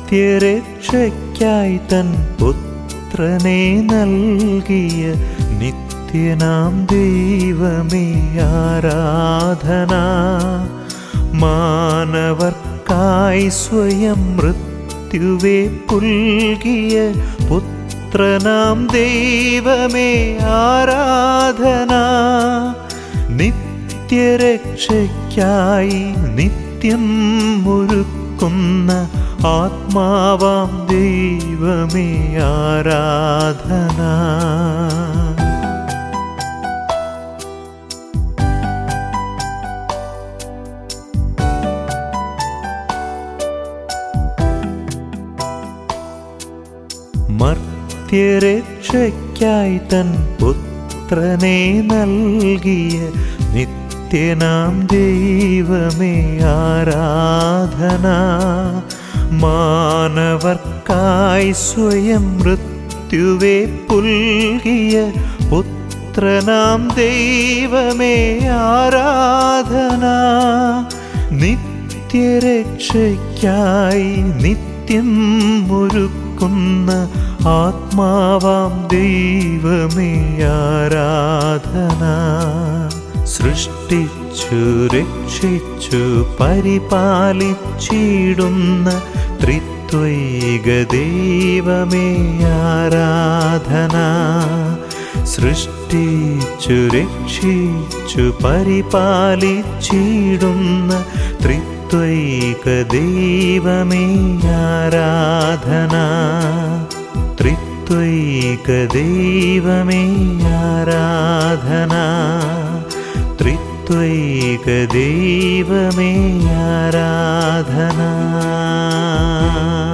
മർത്യരക്ഷയ്ക്കായി തൻ പുത്രനെ നൽകിയ നിത്യനാം ദൈവമേ ആരാധന മാനവർക്കായി സ്വയം മൃത്യുവെ പുൽകിയ പുത്രനാം ദൈവമേ ആരാധന നിത്യരക്ഷയ്ക്കായി നിത്യം ഒരുക്കുന്ന ആത്മാവാം ദൈവമേ ആരാധന മർത്യരക്ഷയ്ക്കായി തൻ പുത്രനെ നൽകിയ നിത്യനാം ദൈവമേ ആരാധന മാനവർക്കായി സ്വയം മൃത്യുവെ പുൽകിയ പുത്രനാം ദൈവമേ ആരാധന നിത്യരക്ഷയ്ക്കായി നിത്യം ഒരുക്കുന്ന ആത്മാവാം ദൈവമേ ആരാധന സൃഷ്ടിച്ചു രക്ഷിച്ചു പരിപാലിച്ചിടുന്ന ത്രിത്വൈക ദൈവമേ ആരാധന സൃഷ്ടിച്ചു രക്ഷിച്ചു പരിപാലിച്ചിടുന്ന ത്രിത്വൈക ദൈവമേ ആരാധന ത്രിത്വൈക ദൈവമേ ആരാധന ത്രിത്വൈക ദൈവമേ ആരാധന